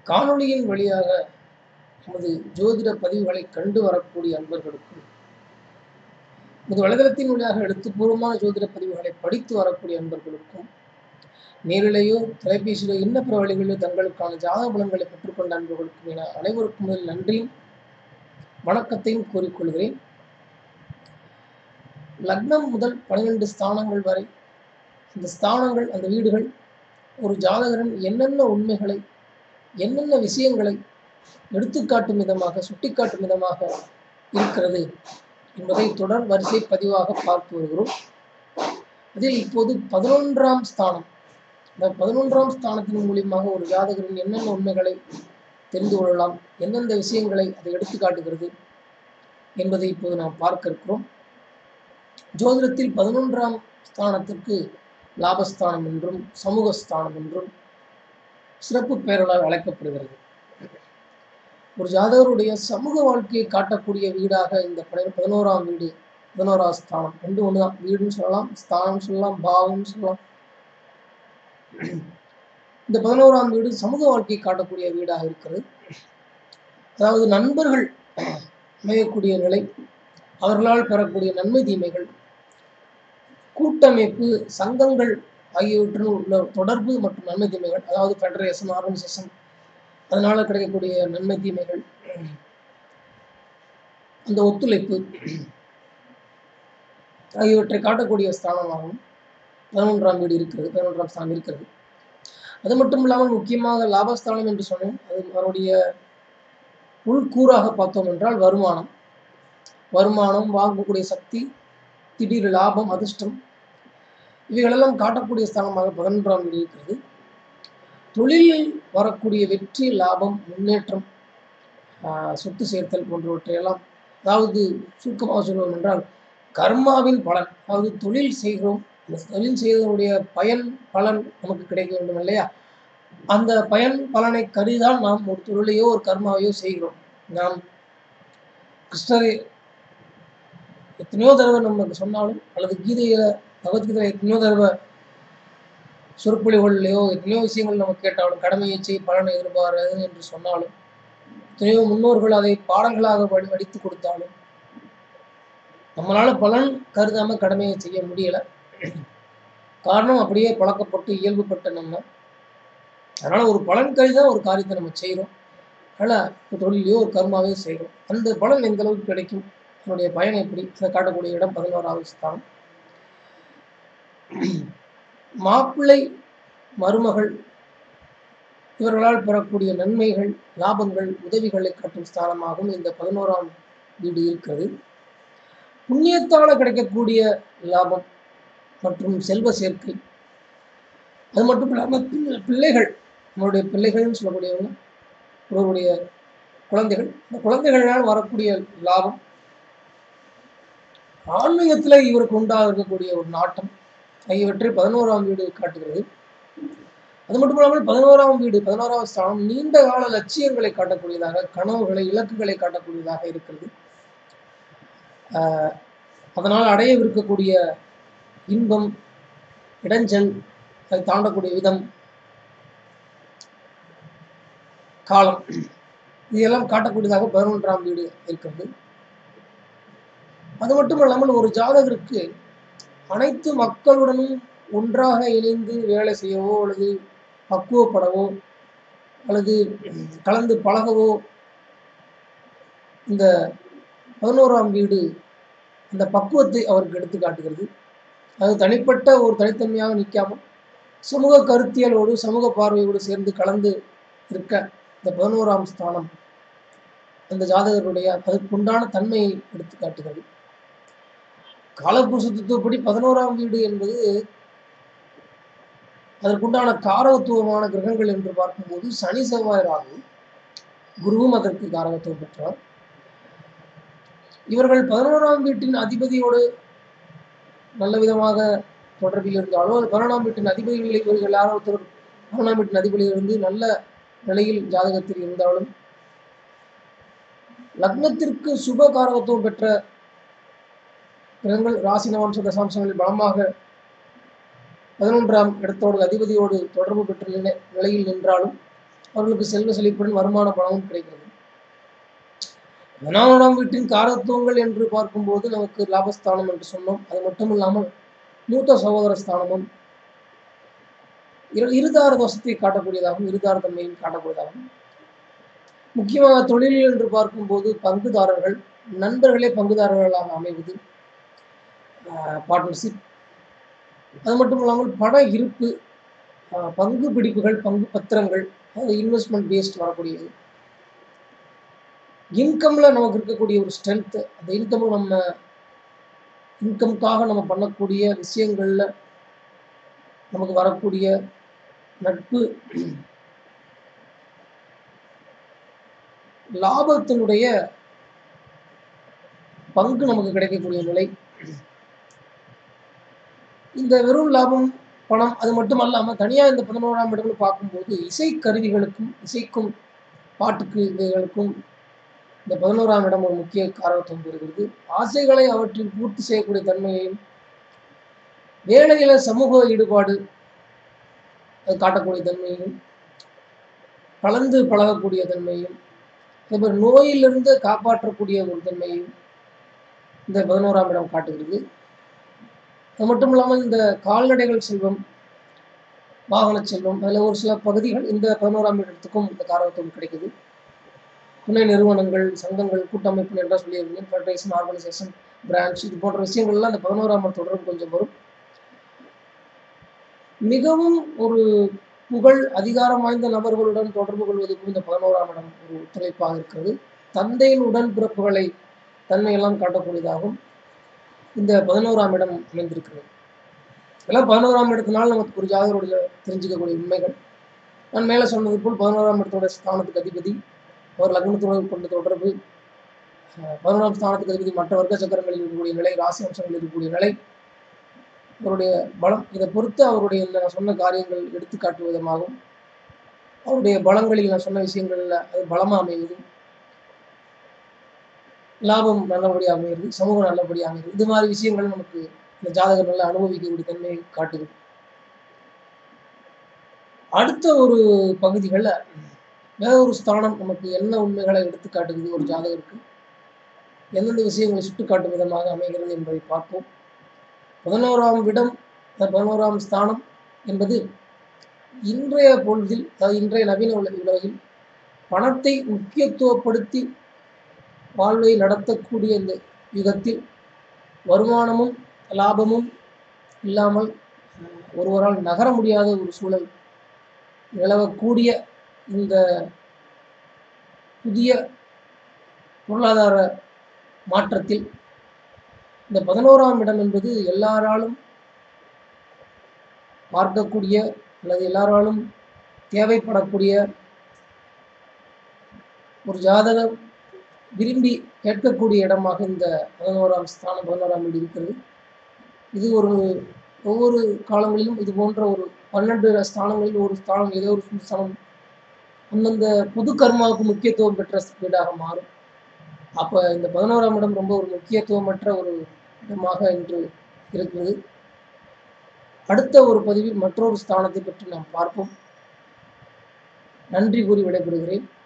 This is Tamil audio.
காணொளியின் வழியாக நமது ஜோதிட பதிவுகளை கண்டு வரக்கூடிய அன்பர்களுக்கும் நமது வலைதளத்தின் வழியாக எழுத்துப்பூர்வமான ஜோதிட பதிவுகளை படித்து வரக்கூடிய அன்பர்களுக்கும் நேரிலேயோ தொலைபேசியிலோ இன்ன பிற வழிகளிலோ தங்களுக்கான ஜாதக பலன்களை பெற்றுக்கொண்ட அன்பர்களுக்கும் என அனைவருக்கும் முதல் நன்றியும் வணக்கத்தையும் கூறிக்கொள்கிறேன் லக்னம் முதல் பன்னிரெண்டு ஸ்தானங்கள் வரை இந்த ஸ்தானங்கள் அந்த வீடுகள் ஒரு ஜாதகரின் என்னென்ன உண்மைகளை என்னென்ன விஷயங்களை எடுத்துக்காட்டும் விதமாக சுட்டிக்காட்டும் விதமாக இருக்கிறது என்பதை தொடர் வரிசை பதிவாக பார்த்து வருகிறோம் அதில் இப்போது பதினொன்றாம் ஸ்தானம் இந்த பதினொன்றாம் ஸ்தானத்தின் மூலியமாக ஒரு ஜாதகரின் என்னென்ன உண்மைகளை தெரிந்து கொள்ளலாம் எந்தெந்த விஷயங்களை அதை எடுத்து காட்டுகிறது என்பதை இப்போது நாம் பார்க்க இருக்கிறோம் ஜோதிடத்தில் பதினொன்றாம் ஸ்தானத்திற்கு லாபஸ்தானம் என்றும் சமூகஸ்தானம் என்றும் சிறப்பு பெயர்களால் அழைக்கப்படுகிறது ஒரு ஜாதகருடைய சமூக வாழ்க்கையை காட்டக்கூடிய வீடாக இந்த பதினோராம் வீடு பதினோராம் ஸ்தானம் ரெண்டு ஒன்று தான் வீடுன்னு சொல்லலாம் ஸ்தானம் சொல்லலாம் பாவம்னு சொல்லலாம் இந்த பதினோராம் வீடு சமூக வாழ்க்கையை காட்டக்கூடிய வீடாக இருக்கிறது அதாவது நண்பர்கள் அமையக்கூடிய நிலை அவர்களால் பெறக்கூடிய நன்மை தீமைகள் கூட்டமைப்பு சங்கங்கள் ஆகியவற்றில் உள்ள தொடர்பு மற்றும் நன்மை தீமைகள் அதாவது ஃபெடரேஷன் ஆர்கனைசேஷன் அதனால கிடைக்கக்கூடிய நன்மை தீமைகள் அந்த ஒத்துழைப்பு ஆகியவற்றை காட்டக்கூடிய ஸ்தானமாகவும் பதினொன்றாம் வீடு இருக்கிறது பதினொன்றாம் ஸ்தானம் இருக்கிறது அது மட்டும் இல்லாமல் முக்கியமாக லாபஸ்தானம் என்று சொன்னேன் அது அவருடைய உள்கூறாக பார்த்தோம் என்றால் வருமானம் வருமானம் வாங்கக்கூடிய சக்தி திடீர் லாபம் அதிர்ஷ்டம் இவைகளெல்லாம் காட்டக்கூடிய ஸ்தானமாக பதினொன்றாம் வீடு இருக்கிறது தொழிலில் வரக்கூடிய வெற்றி லாபம் முன்னேற்றம் சொத்து சேர்த்தல் போன்றவற்றையெல்லாம் அதாவது சுருக்கமாக சொல்வோம் என்றால் கர்மாவின் பலன் அதாவது தொழில் செய்கிறோம் அந்த தொழில் செய்வதனுடைய பயன் பலன் நமக்கு கிடைக்க வேண்டும் இல்லையா அந்த பயன் பலனை கருதிதான் நாம் ஒரு தொழிலையோ ஒரு கர்மாவையோ செய்கிறோம் நாம் கிருஷ்ணரை எத்தனையோ தடவை நமக்கு சொன்னாலும் அல்லது கீதையில பகவத்கீதையில எத்தனையோ தடவை சொற்பொழிவுகள்லையோ எத்தனையோ விஷயங்கள் நம்ம கேட்டாலும் கடமையை செய் பலனை எதிர்பாராது என்று சொன்னாலும் எத்தனையோ முன்னோர்கள் அதை பாடங்களாக வடி வடித்து கொடுத்தாலும் நம்மளால பலன் கருதாம கடமையை செய்ய முடியல காரணம் அப்படியே பழக்கப்பட்டு இயல்புப்பட்ட நம்ம அதனால ஒரு பலன் கருதான் ஒரு காரியத்தை நம்ம செய்கிறோம் அதனால் ஒரு தொழிலையோ ஒரு கர்மாவையோ செய்கிறோம் அந்த பலன் எந்த அளவுக்கு கிடைக்கும் அதனுடைய பயன் எப்படி அதை காட்டக்கூடிய இடம் பதினோராவது ஸ்தானம் மாப்பிள்ளை மருமகள் இவர்களால் பெறக்கூடிய நன்மைகள் லாபங்கள் உதவிகளை காட்டும் ஸ்தானமாகவும் இந்த பதினோராம் வீடு இருக்கிறது புண்ணியத்தால் கிடைக்கக்கூடிய லாபம் மற்றும் செல்வ சேர்க்கை அது மட்டும் இல்லாமல் பிள்ளைகள் நம்மளுடைய பிள்ளைகள்னு சொல்லக்கூடியவங்க ஒருவருடைய குழந்தைகள் இந்த குழந்தைகளால் வரக்கூடிய லாபம் ஆன்மீகத்தில் இவருக்கு உண்டாக இருக்கக்கூடிய ஒரு நாட்டம் ஆகியவற்றை பதினோராம் வீடு காட்டுகிறது அது மட்டும் இல்லாமல் பதினோராம் வீடு பதினோராம் ஸ்தானம் நீண்ட கால லட்சியங்களை காட்டக்கூடியதாக கனவுகளை இலக்குகளை காட்டக்கூடியதாக இருக்கிறது அதனால் அடையவிருக்கக்கூடிய இன்பம் இடைஞ்சல் அதை தாண்டக்கூடிய விதம் காலம் இதையெல்லாம் காட்டக்கூடியதாக பதினொன்றாம் வீடு இருக்கிறது அது மட்டும் இல்லாமல் ஒரு ஜாதகருக்கு அனைத்து மக்களுடனும் ஒன்றாக இணைந்து வேலை செய்யவோ அல்லது பக்குவப்படவோ அல்லது கலந்து பழகவோ இந்த பதினோராம் வீடு அந்த பக்குவத்தை அவருக்கு எடுத்து காட்டுகிறது அது தனிப்பட்ட ஒரு தனித்தன்மையாக நிற்காமல் சமூக கருத்தியலோடு சமூக பார்வையோடு சேர்ந்து கலந்து இருக்க இந்த பதினோராம் ஸ்தானம் அந்த ஜாதகருடைய அதுக்குண்டான தன்மையை எடுத்து காட்டுகிறது காலபுருஷ தத்துவப்படி பதினோராம் வீடு என்பது அதற்குண்டான காரகத்துவமான கிரகங்கள் என்று பார்க்கும்போது சனி செவ்வாய் ராகு குருவும் அதற்கு காரகத்துவம் பெற்றார் இவர்கள் பதினோராம் வீட்டின் அதிபதியோடு நல்ல விதமாக தொடர்பில் இருந்தாலும் அது பதினொன்றாம் வீட்டின் அதிபதிகளை இவர்கள் யாரோ ஒருத்தர் பதினொன்றாம் வீட்டின் அதிபதியிலிருந்து நல்ல நிலையில் ஜாதகத்தில் இருந்தாலும் லக்னத்திற்கு சுப காரகத்துவம் பெற்ற கிரகங்கள் ராசி நவம்ச தசாம்சங்களில் பலமாக பதினொன்றாம் இடத்தோடு அதிபதியோடு தொடர்பு பெற்ற நிலை நிலையில் நின்றாலும் அவர்களுக்கு செல்வ செழிப்புடன் வருமான பலமும் கிடைக்கிறது பதினாறாம் வீட்டின் காரத்துவங்கள் என்று பார்க்கும்போது நமக்கு லாபஸ்தானம் என்று சொன்னோம் அது மட்டும் இல்லாமல் மூத்த சகோதர ஸ்தானமும் இரு- இருதார தோஷத்தை காட்டக்கூடியதாகவும் இருதார தன்மையும் காட்டக்கூடியதாகவும் முக்கியமாக தொழில் என்று பார்க்கும்போது பங்குதாரர்கள் நண்பர்களே பங்குதாரர்களாக அமைவது பார்ட்னர்ஷிப் அது மட்டும் இல்லாமல் பண இருப்பு ஆஹ் பங்கு பிடிப்புகள் பங்கு பத்திரங்கள் அது இன்வெஸ்ட்மெண்ட் பேஸ்ட் வரக்கூடியது இன்கம்ல நமக்கு இருக்கக்கூடிய ஒரு ஸ்ட்ரென்த் அந்த இன்கம் நம்ம இன்கம்காக நம்ம பண்ணக்கூடிய விஷயங்கள்ல நமக்கு வரக்கூடிய நட்பு லாபத்தினுடைய பங்கு நமக்கு கிடைக்கக்கூடிய நிலை இந்த வெறும் லாபம் பணம் அது மட்டும் அல்லாமல் தனியாக இந்த பதினோராம் இடம்னு பார்க்கும்போது இசை கருவிகளுக்கும் இசைக்கும் பாட்டுக்கு இதுகளுக்கும் இந்த பதினோராம் இடம் ஒரு முக்கிய காரகத்துவம் பெறுகிறது ஆசைகளை அவற்றில் பூர்த்தி செய்யக்கூடிய தன்மையையும் வேலையில சமூக ஈடுபாடு அது காட்டக்கூடிய தன்மையும் கலந்து பழகக்கூடிய தன்மையும் அதே மாதிரி நோயிலிருந்து காப்பாற்றக்கூடிய ஒரு தன்மையும் இந்த பதினோராம் இடம் காட்டுகிறது அது மட்டும் இல்லாமல் இந்த கால்நடைகள் செல்வம் வாகன செல்வம் அதில் ஒரு சில பகுதிகள் இந்த பதினோராம் இடத்துக்கும் இந்த காரகத்துவம் கிடைக்குது துணை நிறுவனங்கள் சங்கங்கள் கூட்டமைப்பு என்றால் சொல்லியிருந்தேன் ஃபெடரேஷன் ஆர்கனைசேஷன் பிரான்ச் இது போன்ற விஷயங்கள்லாம் இந்த பதினோராம் இடம் தொடர்பு கொஞ்சம் வரும் மிகவும் ஒரு புகழ் அதிகாரம் வாய்ந்த நபர்களுடன் தொடர்பு கொள்வதற்கும் இந்த பதினோராம் இடம் ஒரு ஒத்துழைப்பாக இருக்கிறது தந்தையின் உடன்பிறப்புகளை தன்மையெல்லாம் காட்டக்கூடியதாகும் இந்த பதினோராம் இடம் அமைந்திருக்கிறது இதெல்லாம் பதினோராம் இடத்தினால் நமக்கு ஒரு ஜாதகருடைய தெரிஞ்சுக்கக்கூடிய உண்மைகள் நான் மேலே சொன்னது போல் பதினோராம் இடத்தோட ஸ்தானத்துக்கு அதிபதி அவர் லக்னத்தோடு கொண்ட தொடர்பு அஹ், பதினோராம் ஸ்தானத்துக்கு அதிபதி மற்ற வர்க்க சக்கரங்களில் இருக்கக்கூடிய நிலை ராசி அம்சங்களில் இருக்கக்கூடிய நிலை அவருடைய பலம் இதை பொறுத்து அவருடைய இந்த நான் சொன்ன காரியங்கள் எடுத்துக்காட்டு விதமாகும் அவருடைய பலங்களில் நான் சொன்ன விஷயங்கள்ல அது பலமாக அமைவது லாபம் நல்லபடியாக அமைகிறது சமூகம் நல்லபடியாக அமைகிறது இது மாதிரி விஷயங்கள் நமக்கு இந்த ஜாதகம் நல்லா அனுபவிக்கக்கூடிய தன்மையை காட்டுது அடுத்த ஒரு பகுதிகளில் வேற ஒரு ஸ்தானம் நமக்கு என்ன உண்மைகளை எடுத்து காட்டுகிறது ஒரு ஜாதகருக்கு எந்தெந்த விஷயங்களை சுட்டிக்காட்டும் விதமாக அமைகிறது என்பதை பார்ப்போம் பதினோராம் விடம் அந்த பதினோராம் ஸ்தானம் என்பது இன்றைய பொழுதில் அதாவது இன்றைய நவீன உல- உலகில் பணத்தை முக்கியத்துவப்படுத்தி வாழ்வை நடத்தக்கூடிய இந்த யுகத்தில் வருமானமும் லாபமும் இல்லாமல் அஹ், ஒருவரால் நகர முடியாத ஒரு சூழல் நிலவக்கூடிய இந்த புதிய பொருளாதார மாற்றத்தில் இந்த பதினோராம் இடம் என்பது எல்லாராலும் பார்க்கக்கூடிய அல்லது எல்லாராலும் தேவைப்படக்கூடிய ஒரு ஜாதகம் விரும்பி கேட்கக்கூடிய இடமாக இந்த பதினோராம் ஸ்தானம் பதினோராம் வீடு இருக்கிறது இது ஒரு ஒவ்வொரு காலங்களிலும் இது போன்ற ஒரு பன்னெண்டு ஸ்தானங்களில் ஒரு ஸ்தானம் ஏதோ ஒரு ஸ்தானம் அந்தந்த பொது கர்மாவுக்கு முக்கியத்துவம் பெற்ற வீடாக மாறும் அப்போ இந்த பதினோராம் இடம் ரொம்ப ஒரு முக்கியத்துவமற்ற ஒரு இடமாக இன்று இருக்கிறது அடுத்த ஒரு பதிவில் மற்றொரு ஸ்தானத்தை பற்றி நாம் பார்ப்போம் நன்றி கூறி விடைபெறுகிறேன்